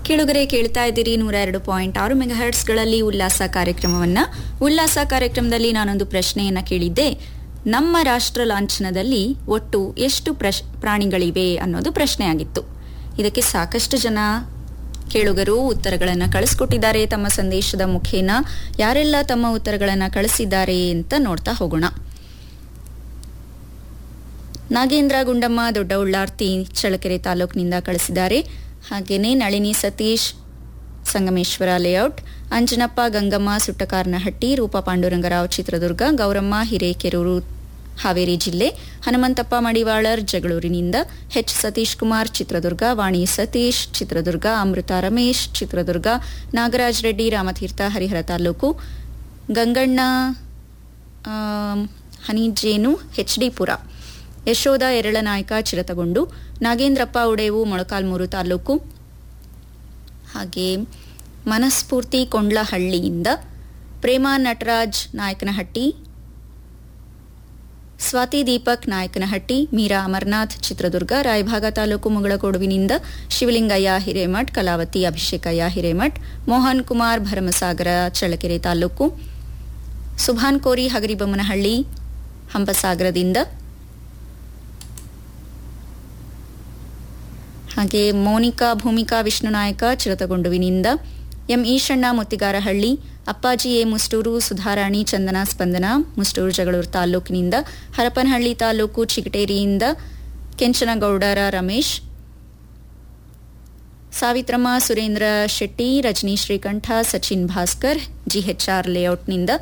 ಕೇಳುಗರೆ ಕೇಳ್ತಾ ಇದ್ದೀರಿ ನೂರ ಎರಡು ಪಾಯಿಂಟ್ ಆರು ಮೆಗಾಹರ್ಟ್ಸ್ಗಳಲ್ಲಿ ಉಲ್ಲಾಸ ಕಾರ್ಯಕ್ರಮವನ್ನ ಉಲ್ಲಾಸ ಕಾರ್ಯಕ್ರಮದಲ್ಲಿ ನಾನೊಂದು ಪ್ರಶ್ನೆಯನ್ನ ಕೇಳಿದ್ದೆ ನಮ್ಮ ರಾಷ್ಟ್ರ ಲಾಂಛನದಲ್ಲಿ ಒಟ್ಟು ಎಷ್ಟು ಪ್ರಶ್ ಪ್ರಾಣಿಗಳಿವೆ ಅನ್ನೋದು ಪ್ರಶ್ನೆ ಆಗಿತ್ತು ಇದಕ್ಕೆ ಸಾಕಷ್ಟು ಜನ ಕೇಳುಗರು ಉತ್ತರಗಳನ್ನು ಕಳಿಸ್ಕೊಟ್ಟಿದ್ದಾರೆ ತಮ್ಮ ಸಂದೇಶದ ಮುಖೇನ ಯಾರೆಲ್ಲ ತಮ್ಮ ಉತ್ತರಗಳನ್ನು ಕಳಿಸಿದ್ದಾರೆ ಅಂತ ನೋಡ್ತಾ ಹೋಗೋಣ ನಾಗೇಂದ್ರ ಗುಂಡಮ್ಮ ದೊಡ್ಡ ಉಳ್ಳಾರ್ತಿ ಚಳ್ಳಕೆರೆ ತಾಲೂಕಿನಿಂದ ಕಳಿಸಿದ್ದಾರೆ ಹಾಗೇನೆ ನಳಿನಿ ಸತೀಶ್ ಸಂಗಮೇಶ್ವರ ಲೇಔಟ್ ಅಂಜನಪ್ಪ ಗಂಗಮ್ಮ ಸುಟ್ಟಕಾರನಹಟ್ಟಿ ರೂಪಾ ಪಾಂಡುರಂಗರಾವ್ ಚಿತ್ರದುರ್ಗ ಗೌರಮ್ಮ ಹಿರೇಕೆರೂರು ಹಾವೇರಿ ಜಿಲ್ಲೆ ಹನುಮಂತಪ್ಪ ಮಡಿವಾಳರ್ ಜಗಳೂರಿನಿಂದ ಎಚ್ ಸತೀಶ್ ಕುಮಾರ್ ಚಿತ್ರದುರ್ಗ ವಾಣಿ ಸತೀಶ್ ಚಿತ್ರದುರ್ಗ ಅಮೃತ ರಮೇಶ್ ಚಿತ್ರದುರ್ಗ ನಾಗರಾಜ್ ರೆಡ್ಡಿ ರಾಮತೀರ್ಥ ಹರಿಹರ ತಾಲೂಕು ಗಂಗಣ್ಣ ಆಮ್, ಹನಿಜೇನು ಎಚ್ ಡಿ ಪುರ ಯಶೋಧ ಎರಳನಾಯಕ ಚಿರತಗೊಂಡು ನಾಗೇಂದ್ರಪ್ಪ ಉಡೇವು ಮೊಳಕಾಲ್ಮೂರು ತಾಲೂಕು ಹಾಗೆ ಮನಸ್ಫೂರ್ತಿ ಕೊಂಡ್ಲಹಳ್ಳಿಯಿಂದ ಪ್ರೇಮಾ ನಟರಾಜ್ ನಾಯಕನಹಟ್ಟಿ ಸ್ವಾತಿ ದೀಪಕ್ ನಾಯಕನಹಟ್ಟಿ ಮೀರಾ ಅಮರ್ನಾಥ್ ಚಿತ್ರದುರ್ಗ ರಾಯಭಾಗ ತಾಲೂಕು ಮುಗಳಕೋಡುವಿನಿಂದ ಶಿವಲಿಂಗಯ್ಯ ಹಿರೇಮಠ್ ಕಲಾವತಿ ಅಭಿಷೇಕಯ್ಯ ಹಿರೇಮಠ್ ಮೋಹನ್ ಕುಮಾರ್ ಭರಮಸಾಗರ ಚಳ್ಳಕೆರೆ ತಾಲೂಕು ಸುಭಾನ್ ಕೋರಿ ಹಗರಿಬೊಮ್ಮನಹಳ್ಳಿ ಹಂಪಸಾಗರದಿಂದ ಹಾಗೆ ಮೋನಿಕಾ ಭೂಮಿಕಾ ವಿಷ್ಣುನಾಯಕ ಚಿರತಗೊಂಡುವಿನಿಂದ ಎಂ ಈಶಣ್ಣ ಮುತ್ತಿಗಾರಹಳ್ಳಿ ಅಪ್ಪಾಜಿ ಎ ಮುಸ್ಟೂರು ಸುಧಾರಾಣಿ ಚಂದನ ಸ್ಪಂದನ ಮುಸ್ಟೂರು ಜಗಳೂರು ತಾಲೂಕಿನಿಂದ ಹರಪನಹಳ್ಳಿ ತಾಲೂಕು ಚಿಗಟೇರಿಯಿಂದ ಕೆಂಚನಗೌಡರ ರಮೇಶ್ ಸಾವಿತ್ರಮ್ಮ ಸುರೇಂದ್ರ ಶೆಟ್ಟಿ ರಜನಿ ಶ್ರೀಕಂಠ ಸಚಿನ್ ಭಾಸ್ಕರ್ ಜಿಎಚ್ಆರ್ ಲೇಔಟ್ನಿಂದ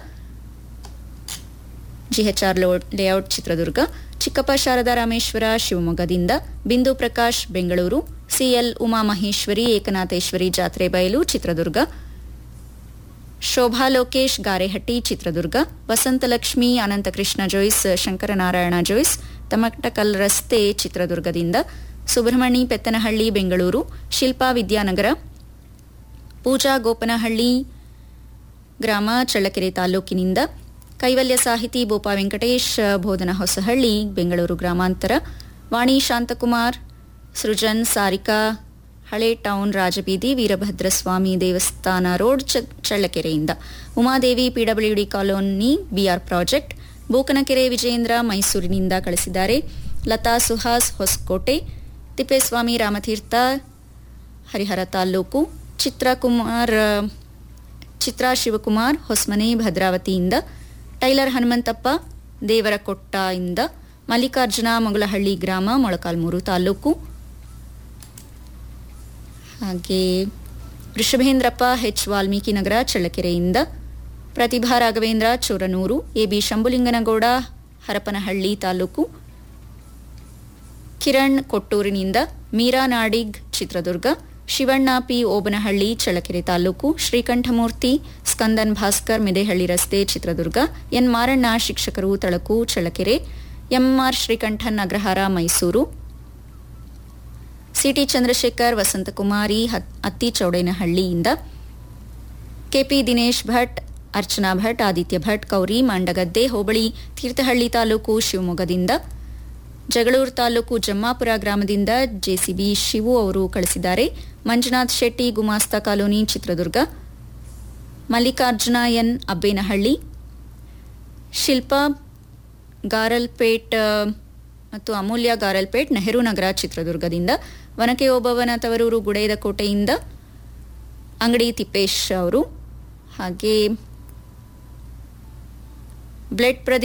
ಜಿಎಚ್ಆರ್ ಲೇಔಟ್ ಚಿತ್ರದುರ್ಗ ಚಿಕ್ಕಪ್ಪ ಶಾರದಾ ರಾಮೇಶ್ವರ ಶಿವಮೊಗ್ಗದಿಂದ ಬಿಂದು ಪ್ರಕಾಶ್ ಬೆಂಗಳೂರು ಸಿಎಲ್ ಉಮಾಮಹೇಶ್ವರಿ ಏಕನಾಥೇಶ್ವರಿ ಜಾತ್ರೆ ಬಯಲು ಚಿತ್ರದುರ್ಗ ಶೋಭಾ ಲೋಕೇಶ್ ಗಾರೆಹಟ್ಟಿ ಚಿತ್ರದುರ್ಗ ವಸಂತಲಕ್ಷ್ಮಿ ಅನಂತಕೃಷ್ಣ ಜೋಯ್ಸ್ ಶಂಕರನಾರಾಯಣ ಜೋಯ್ಸ್ ತಮಟಕಲ್ ರಸ್ತೆ ಚಿತ್ರದುರ್ಗದಿಂದ ಸುಬ್ರಹ್ಮಣಿ ಪೆತ್ತನಹಳ್ಳಿ ಬೆಂಗಳೂರು ಶಿಲ್ಪಾ ವಿದ್ಯಾನಗರ ಪೂಜಾ ಗೋಪನಹಳ್ಳಿ ಗ್ರಾಮ ಚಳ್ಳಕೆರೆ ತಾಲೂಕಿನಿಂದ ಕೈವಲ್ಯ ಸಾಹಿತಿ ಬೋಪಾ ವೆಂಕಟೇಶ್ ಬೋಧನ ಹೊಸಹಳ್ಳಿ ಬೆಂಗಳೂರು ಗ್ರಾಮಾಂತರ ವಾಣಿ ಶಾಂತಕುಮಾರ್ ಸೃಜನ್ ಸಾರಿಕಾ ಹಳೆ ಟೌನ್ ರಾಜಬೀದಿ ವೀರಭದ್ರಸ್ವಾಮಿ ದೇವಸ್ಥಾನ ರೋಡ್ ಚ- ಚಳ್ಳಕೆರೆಯಿಂದ Umadevi PWD colony BR project Bookanakere Vijendra ಮೈಸೂರಿನಿಂದ ಕಳಿಸಿದ್ದಾರೆ ಲತಾ ಸುಹಾಸ್ ಹೊಸಕೋಟೆ ತಿಪ್ಪೇಸ್ವಾಮಿ ರಾಮತೀರ್ಥ ಹರಿಹರ ತಾಲೂಕು ಚಿತ್ರಕುಮಾರ್ ಚಿತ್ರಾ ಶಿವಕುಮಾರ್ ಹೊಸಮನೆ ಭದ್ರಾವತಿಯಿಂದ ಟೈಲರ್ ಹನುಮಂತಪ್ಪ ದೇವರಕೊಟ್ಟ ಇಂದ ಮಲ್ಲಿಕಾರ್ಜುನ ಮೊಗಲಹಳ್ಳಿ ಗ್ರಾಮ ಮೊಳಕಾಲ್ಮೂರು ತಾಲೂಕು ಹಾಗೆ ವೃಷಭೇಂದ್ರಪ್ಪ ಎಚ್ ವಾಲ್ಮೀಕಿ ನಗರ ಚಳ್ಳಕೆರೆಯಿಂದ ಪ್ರತಿಭಾ ರಾಘವೇಂದ್ರ ಚೋರನೂರು ಎಬಿ ಶಂಭುಲಿಂಗನಗೌಡ ಹರಪನಹಳ್ಳಿ ತಾಲೂಕು ಕಿರಣ್ ಕೊಟ್ಟೂರಿನಿಂದ ಮೀರಾ ನಾಡಿಗ್ ಚಿತ್ರದುರ್ಗ ಶಿವಣ್ಣ ಪಿ ಓಬನಹಳ್ಳಿ ಚಳ್ಳಕೆರೆ ತಾಲೂಕು ಶ್ರೀಕಂಠಮೂರ್ತಿ ಸ್ಕಂದನ್ ಭಾಸ್ಕರ್ ಮೆದೆಹಳ್ಳಿ ರಸ್ತೆ ಚಿತ್ರದುರ್ಗ ಎನ್ ಮಾರಣ್ಣ ಶಿಕ್ಷಕರು ತಳಕು ಚಳ್ಳಕೆರೆ ಎಂಆರ್ ಶ್ರೀಕಂಠನ್ ಅಗ್ರಹಾರ ಮೈಸೂರು ಸಿಟಿ ಚಂದ್ರಶೇಖರ್ ವಸಂತಕುಮಾರಿ ಹತ್- ಅತ್ತಿ ಚೌಡೇನಹಳ್ಳಿಯಿಂದ ಕೆಪಿ ದಿನೇಶ್ ಭಟ್ ಅರ್ಚನಾ ಭಟ್ ಆದಿತ್ಯ ಭಟ್ ಕೌರಿ ಮಂಡಗದ್ದೆ ಹೋಬಳಿ ತೀರ್ಥಹಳ್ಳಿ ತಾಲೂಕು ಶಿವಮೊಗ್ಗದಿಂದ ಜಗಳೂರು ತಾಲೂಕು ಜಮ್ಮಾಪುರ ಗ್ರಾಮದಿಂದ ಜೆಸಿಬಿ ಶಿವು ಅವರು ಕಳಿಸಿದ್ದಾರೆ ಮಂಜುನಾಥ್ ಶೆಟ್ಟಿ ಗುಮಾಸ್ತ ಕಾಲೋನಿ ಚಿತ್ರದುರ್ಗ ಮಲ್ಲಿಕಾರ್ಜುನ ಎನ್ ಅಬ್ಬೇನಹಳ್ಳಿ ಶಿಲ್ಪಾ ಗಾರಲ್ಪೇಟ್ ಆ, ಮತ್ತು ಅಮೂಲ್ಯ ಗಾರಲ್ಪೇಟ್ ನೆಹರು ನಗರ ಚಿತ್ರದುರ್ಗದಿಂದ ವನಕೆ ಓಬವ್ವನ ತವರೂರು ಗುಡೇದ ಕೋಟೆಯಿಂದ ಅಂಗಡಿ ತಿಪ್ಪೇಶ್ ಅವರು ಹಾಗೆ ಬ್ಲೆಡ್ ಪ್ರದೀಪ್